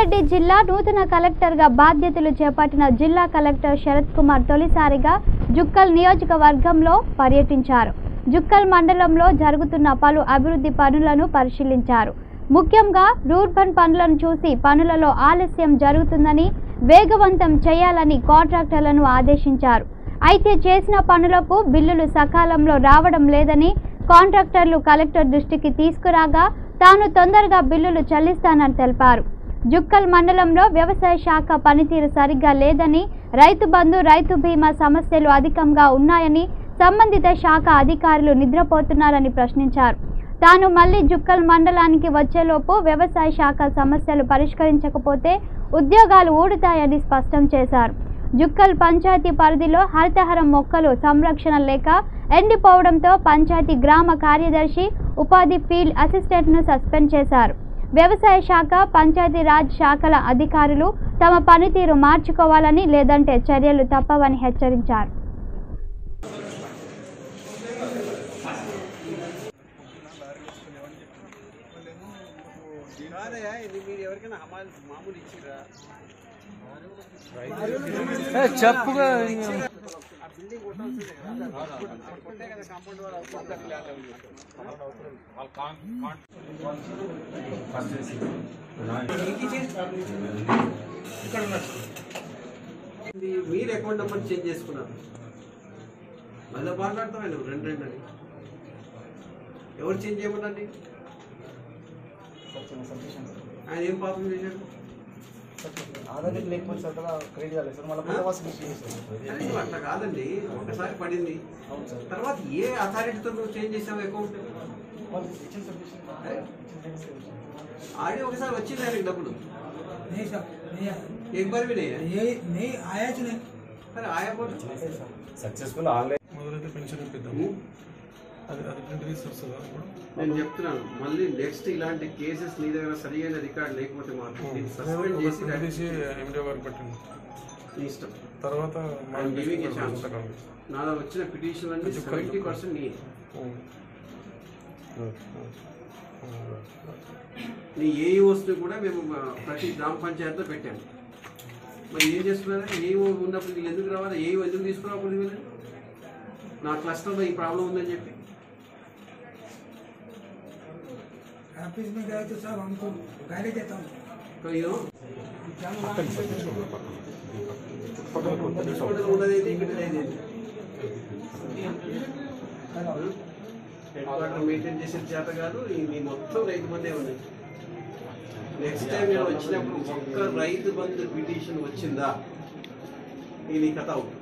రంగారెడ్డి జిల్లా నూతన కలెక్టర్గా బాధ్యతలు చేపట్టిన జిల్లా కలెక్టర్ శరత్ కుమార్ తొలిసారిగా జుక్కల్ నియోజకవర్గంలో పర్యటించారు జుక్కల్ మండలంలో జరుగుతున్న పలు అభివృద్ధి పనులను పరిశీలించారు ముఖ్యంగా రూర్బన్ పనులను చూసి పనులలో ఆలస్యం జరుగుతుందని వేగవంతం చేయాలని కాంట్రాక్టర్లను ఆదేశించారు అయితే చేసిన పనులకు బిల్లులు సకాలంలో రావడం లేదని కాంట్రాక్టర్లు కలెక్టర్ దృష్టికి తీసుకురాగా తాను తొందరగా బిల్లులు చెల్లిస్తానని తెలిపారు జుక్కల్ మండలంలో వ్యవసాయ శాఖ పనితీరు సరిగ్గా లేదని రైతు బంధు రైతు బీమా సమస్యలు అధికంగా ఉన్నాయని సంబంధిత శాఖ అధికారులు నిద్రపోతున్నారని ప్రశ్నించారు తాను మళ్లీ జుక్కల్ మండలానికి వచ్చేలోపు వ్యవసాయ శాఖ సమస్యలు పరిష్కరించకపోతే ఉద్యోగాలు ఊడుతాయని స్పష్టం చేశారు జుక్కల్ పంచాయతీ పరిధిలో హరితహారం మొక్కలు సంరక్షణ లేక ఎండిపోవడంతో పంచాయతీ గ్రామ కార్యదర్శి ఉపాధి ఫీల్డ్ అసిస్టెంట్ను సస్పెండ్ చేశారు వ్యవసాయ శాఖ పంచాయతీ రాజ్ శాఖల అధికారులు తమ పనితీరు మార్చుకోవాలని లేదంటే చర్యలు తప్పవని హెచ్చరించారు కాదయ్యా ఇది మీరు ఎవరికైనా హమాల్ మామూలు ఇచ్చిరా చెప్పుగా ఆ బిల్డింగ్ కొట్టాల్సిందే కదా కొట్టే కదా కాంపౌండ్ వాళ్ళు ఇది మీరు అకౌంట్ నెంబర్ చేంజ్ చేసుకున్నారు మళ్ళీ మాట్లాడతామే నువ్వు రెండు రెండు అని ఎవరు చేంజ్ చేయమనండి ఆయన ఏం పాపం చేశాడు ఆధార్ లేకపోతే సార్ కదా క్రెడిట్ కాలేదు సార్ మళ్ళీ కొత్త వాసు చేసేసారు అరే నువ్వు అట్లా కాదండి ఒకసారి పడింది అవును సార్ తర్వాత ఏ అథారిటీతో నువ్వు చేంజ్ చేసావు అకౌంట్ వాళ్ళు ఇచ్చిన సబ్మిషన్ ఆడి ఒకసారి వచ్చింది ఆయనకి డబ్బులు नहीं साहब नहीं आया एक बार भी नहीं है ये नहीं आया च नहीं अरे आया बोल సక్సెస్ఫుల్ ఆన్లైన్ మొదలైతే పెన్షన్ ఇప్పిద్దాము అది అది ప్రింట్ తీసి వస్తుందా ఇప్పుడు నేను చెప్తున్నాను మళ్ళీ నెక్స్ట్ ఇలాంటి కేసెస్ నీ దగ్గర సరియైన రికార్డ్ లేకపోతే మాత్రం నేను సస్పెండ్ ఒక చేసి ప్రింట్ తీసి ఎండిఓ గారికి పెట్టింది నీ ఇష్టం తర్వాత I'm giving a chance. సంతకాలు. నా దగ్గర వచ్చిన పిటిషన్ అన్ని చుక్కలు, సెవెంటీ చుక్కలు. పర్సెంట్ నీ ఉం. నీ ఏఈఓస్ని కూడా మేము ఆ, ప్రతి గ్రామ పంచాయతీలో పెట్టాము మరి ఏం చేస్తున్నారా ఏఈఓ ఉన్నప్పుడు వీళ్ళు ఎందుకు రావాలి ఏఈఓ ఎందుకు తీసుకురాకూడదు వీళ్ళు నా క్లస్టర్లో ఈ ప్రాబ్లం ఉందని చెప్పి ऑफिस में गए तो साहब हमको गाली देता हूँ అయ్యో పక్కన చోట ఉన్నది ఏంటి ఇక్కడ లేదు ఏంటి? హెడ్ క్వార్టర్ మెయింటైన్ చేసే చేత కాదు ఈ మీ మొత్తం రైతు బందే ఉన్నాయి నెక్స్ట్ టైం నేను వచ్చినప్పుడు ఒక్క రైతు బంధు పిటిషన్ వచ్చిందా ఇది కథ అవుతుంది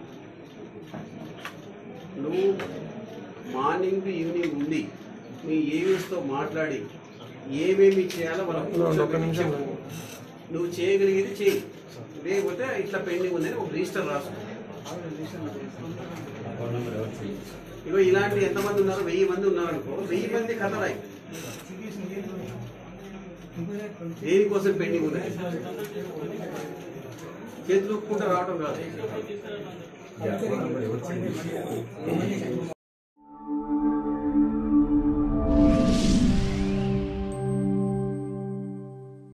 నువ్వు మార్నింగ్ టు ఈవినింగ్ ఉండి మీ ఏవిఎస్తో మాట్లాడి ఏమేమి చేయాలో వాళ్ళ ఒక్క నిమిషం. నువ్వు చేయగలిగేది చేయి లేకపోతే ఇట్లా పెండింగ్ ఉందని ఒక రిజిస్టర్ రాసు ఇగో ఇలాంటి ఎంతమంది ఉన్నారు వెయ్యి మంది ఉన్నారు అనుకో వెయ్యి మంది కథ రాయి దేనికోసం పెండింగ్ ఉన్నది చేతులు ఊపుకుంటూ రావడం కాదు